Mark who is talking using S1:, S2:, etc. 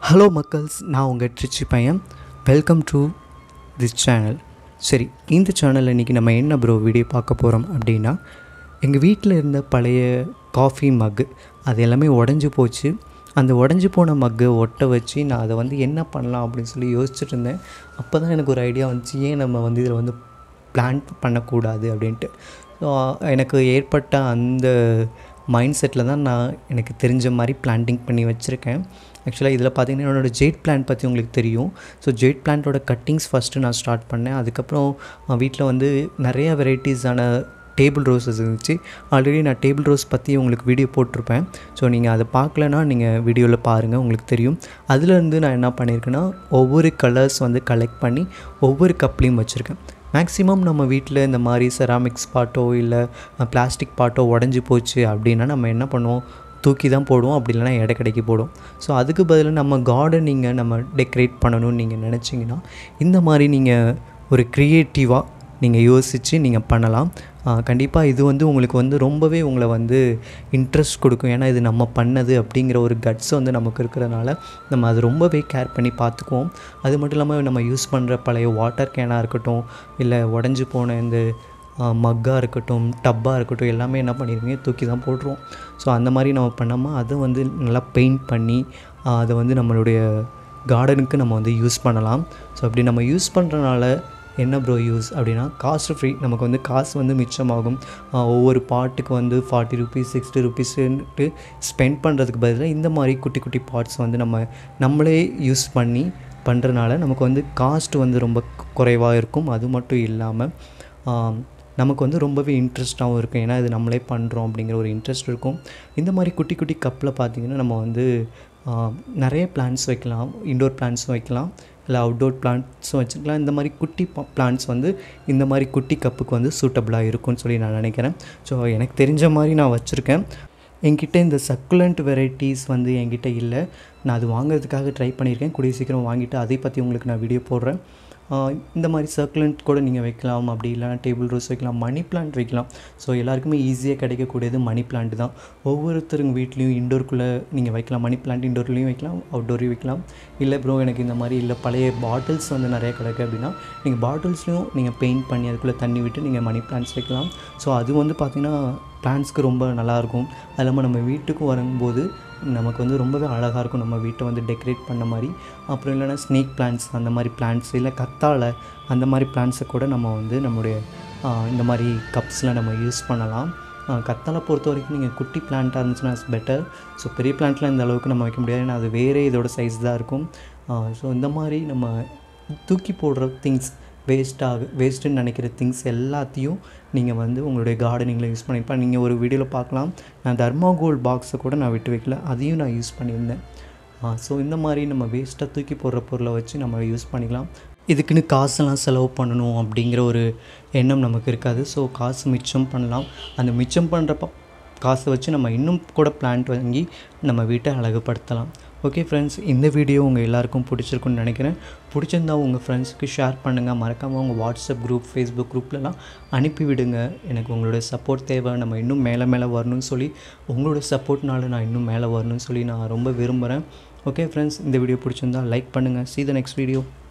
S1: hello மக்கள்ஸ் நான் உங்கள் ட்ரிச்சி பையன் வெல்கம் டு திஸ் சேனல் சரி இந்த சேனலில் இன்றைக்கி நம்ம என்ன ப்ரோ வீடியோ பார்க்க போகிறோம் அப்படின்னா எங்கள் வீட்டில் இருந்த பழைய காஃபி மக்கு அது எல்லாமே உடஞ்சி போச்சு அந்த உடஞ்சி போன மக்கை ஒட்ட வச்சு நான் அதை வந்து என்ன பண்ணலாம் அப்படின்னு சொல்லி யோசிச்சுட்டு இருந்தேன் அப்போ தான் எனக்கு ஒரு ஐடியா வந்துச்சு ஏன் நம்ம வந்து இதில் வந்து பிளான் பண்ணக்கூடாது அப்படின்ட்டு ஸோ எனக்கு ஏற்பட்ட அந்த மைண்ட் செட்டில் தான் நான் எனக்கு தெரிஞ்ச மாதிரி பிளான்டிங் பண்ணி வச்சுருக்கேன் ஆக்சுவலாக இதில் பார்த்தீங்கன்னா என்னோடய ஜெயிட் பிளான்ட் பற்றி உங்களுக்கு தெரியும் ஸோ ஜெயிட் பிளான்ட்டோட கட்டிங்ஸ் ஃபஸ்ட்டு நான் ஸ்டார்ட் பண்ணேன் அதுக்கப்புறம் வீட்டில் வந்து நிறைய வெரைட்டிஸான டேபிள் ரோஸஸ் இருந்துச்சு ஆல்ரெடி நான் டேபிள் ரோஸ் பற்றி உங்களுக்கு வீடியோ போட்டிருப்பேன் ஸோ நீங்கள் அதை பார்க்கலனா நீங்கள் வீடியோவில் பாருங்கள் உங்களுக்கு தெரியும் அதுலேருந்து நான் என்ன பண்ணியிருக்கேன்னா ஒவ்வொரு கலர்ஸ் வந்து கலெக்ட் பண்ணி ஒவ்வொரு கப்லேயும் வச்சுருக்கேன் மேக்ஸிமம் நம்ம வீட்டில் இந்த மாதிரி செராமிக்ஸ் பாட்டோ இல்லை பிளாஸ்டிக் பாட்டோ உடஞ்சி போச்சு அப்படின்னா நம்ம என்ன பண்ணுவோம் தூக்கி தான் போடுவோம் அப்படி இல்லைனா எடை கடைக்கு போடுவோம் ஸோ அதுக்கு பதிலாக நம்ம கார்டனிங்கை நம்ம டெக்கரேட் பண்ணணும்னு நீங்கள் நினச்சிங்கன்னா இந்த மாதிரி நீங்கள் ஒரு க்ரியேட்டிவாக நீங்கள் யோசித்து நீங்கள் பண்ணலாம் கண்டிப்பாக இது வந்து உங்களுக்கு வந்து ரொம்பவே உங்களை வந்து இன்ட்ரெஸ்ட் கொடுக்கும் ஏன்னா இது நம்ம பண்ணது அப்படிங்கிற ஒரு கட்ஸ் வந்து நமக்கு இருக்கிறதுனால நம்ம அது ரொம்பவே கேர் பண்ணி பார்த்துக்குவோம் அது மட்டும் இல்லாமல் நம்ம யூஸ் பண்ணுற பழைய வாட்டர் கேனாக இருக்கட்டும் இல்லை உடஞ்சி போன இந்த மக்காக இருக்கட்டும் டப்பாக இருக்கட்டும் எல்லாமே என்ன பண்ணிடுவீங்க தூக்கி தான் போட்டுருவோம் ஸோ அந்த மாதிரி நம்ம பண்ணாமல் அதை வந்து நல்லா பெயிண்ட் பண்ணி அதை வந்து நம்மளுடைய கார்டனுக்கு நம்ம வந்து யூஸ் பண்ணலாம் ஸோ அப்படி நம்ம யூஸ் பண்ணுறனால என்ன ப்ரோ யூஸ் அப்படின்னா காஸ்ட் ஃப்ரீ நமக்கு வந்து காசு வந்து மிச்சமாகும் ஒவ்வொரு பாட்டுக்கு வந்து ஃபார்ட்டி ருபீஸ் சிக்ஸ்டி ருபீஸுன்ட்டு ஸ்பெண்ட் பண்ணுறதுக்கு பதிலாக இந்த மாதிரி குட்டி குட்டி பாட்ஸ் வந்து நம்ம நம்மளே யூஸ் பண்ணி பண்ணுறனால நமக்கு வந்து காஸ்ட் வந்து ரொம்ப குறைவாக இருக்கும் அது மட்டும் இல்லாமல் நமக்கு வந்து ரொம்பவே இன்ட்ரெஸ்ட்டாகவும் இருக்கும் ஏன்னா இது நம்மளே பண்ணுறோம் அப்படிங்கிற ஒரு இன்ட்ரெஸ்ட் இருக்கும் இந்த மாதிரி குட்டி குட்டி கப்பில் பார்த்திங்கன்னா நம்ம வந்து நிறைய பிளான்ட்ஸ் வைக்கலாம் இன்டோர் பிளான்ட்ஸும் வைக்கலாம் இல்லை அவுட்டோர் பிளான்ட்ஸும் வச்சுக்கலாம் இந்த மாதிரி குட்டி பிளான்ட்ஸ் வந்து இந்த மாதிரி குட்டி கப்புக்கு வந்து சூட்டபுளாக இருக்கும்னு சொல்லி நான் நினைக்கிறேன் ஸோ எனக்கு தெரிஞ்ச மாதிரி நான் வச்சுருக்கேன் என்கிட்ட இந்த சக்குலண்ட் வெரைட்டிஸ் வந்து என்கிட்ட இல்லை நான் அது வாங்குறதுக்காக ட்ரை பண்ணியிருக்கேன் கூடிய சீக்கிரம் வாங்கிட்டு அதை பற்றி உங்களுக்கு நான் வீடியோ போடுறேன் இந்த மாதிரி சர்க்குலண்ட் கூட நீங்கள் வைக்கலாம் அப்படி இல்லைனா டேபிள் ரோஸ் வைக்கலாம் மணி பிளான்ட் வைக்கலாம் ஸோ எல்லாருக்குமே ஈஸியாக கிடைக்கக்கூடியது மணி பிளான்ட் தான் ஒவ்வொருத்தருங்க வீட்லேயும் இண்டோருக்குள்ளே நீங்கள் வைக்கலாம் மணி பிளான்ட் இண்டோர்லேயும் வைக்கலாம் அவுட்டோர்லேயும் வைக்கலாம் இல்லை ப்ரோ எனக்கு இந்த மாதிரி இல்லை பழைய பாட்டில்ஸ் வந்து நிறைய கிடக்கு அப்படின்னா நீங்கள் பாட்டில்ஸ்லையும் நீங்கள் பெயிண்ட் பண்ணி அதுக்குள்ளே தண்ணி விட்டு நீங்கள் மணி பிளான்ட்ஸ் வைக்கலாம் ஸோ அது வந்து பார்த்திங்கன்னா பிளான்ட்ஸ்க்கு ரொம்ப நல்லாயிருக்கும் அது இல்லாமல் நம்ம வீட்டுக்கு வரும்போது நமக்கு வந்து ரொம்பவே அழகாக இருக்கும் நம்ம வீட்டை வந்து டெக்கரேட் பண்ண மாதிரி அப்புறம் இல்லைனா ஸ்னேக் பிளான்ட்ஸ் அந்த மாதிரி பிளான்ட்ஸ் இல்லை கத்தாழை அந்த மாதிரி பிளான்ட்ஸை கூட நம்ம வந்து நம்முடைய இந்த மாதிரி கப்ஸில் நம்ம யூஸ் பண்ணலாம் கத்தாழை பொறுத்த வரைக்கும் நீங்கள் குட்டி பிளான்ட்டாக இருந்துச்சுன்னா இட்ஸ் பெட்டர் ஸோ பெரிய பிளான்ட்லாம் இந்த அளவுக்கு நம்ம வைக்க முடியாது ஏன்னா அது வேறே இதோட சைஸ் தான் இருக்கும் ஸோ இந்த மாதிரி நம்ம தூக்கி போடுற திங்ஸ் வேஸ்ட்டாக வேஸ்ட்டுன்னு நினைக்கிற திங்ஸ் எல்லாத்தையும் நீங்கள் வந்து உங்களுடைய கார்டனிங்கில் யூஸ் பண்ணிப்பா நீங்கள் ஒரு வீடியோவில் பார்க்கலாம் நான் தர்மாகோல் பாக்ஸை கூட நான் விட்டு வைக்கல அதையும் நான் யூஸ் பண்ணியிருந்தேன் ஸோ இந்த மாதிரி நம்ம வேஸ்ட்டாக தூக்கி போடுற பொருளை வச்சு நம்ம யூஸ் பண்ணிக்கலாம் இதுக்குன்னு காசெல்லாம் செலவு பண்ணணும் அப்படிங்கிற ஒரு எண்ணம் நமக்கு இருக்காது ஸோ காசு மிச்சம் பண்ணலாம் அந்த மிச்சம் பண்ணுறப்ப காசை வச்சு நம்ம இன்னும் கூட பிளான்ட் வாங்கி நம்ம வீட்டை அழகுபடுத்தலாம் ஓகே ஃப்ரெண்ட்ஸ் இந்த வீடியோ உங்கள் எல்லாருக்கும் பிடிச்சிருக்குன்னு நினைக்கிறேன் பிடிச்சிருந்தா உங்கள் ஃப்ரெண்ட்ஸுக்கு ஷேர் பண்ணுங்கள் மறக்காமல் உங்கள் வாட்ஸ்அப் குரூப் ஃபேஸ்புக் குரூப்லலாம் அனுப்பி விடுங்க எனக்கு உங்களுடைய சப்போர்ட் தேவை நம்ம இன்னும் மேலே மேலே வரணும்னு சொல்லி உங்களோட சப்போர்ட்னால நான் இன்னும் மேலே வரணும்னு சொல்லி நான் ரொம்ப விரும்புகிறேன் ஓகே ஃப்ரெண்ட்ஸ் இந்த வீடியோ பிடிச்சிருந்தா லைக் பண்ணுங்கள் சி த நெக்ஸ்ட் வீடியோ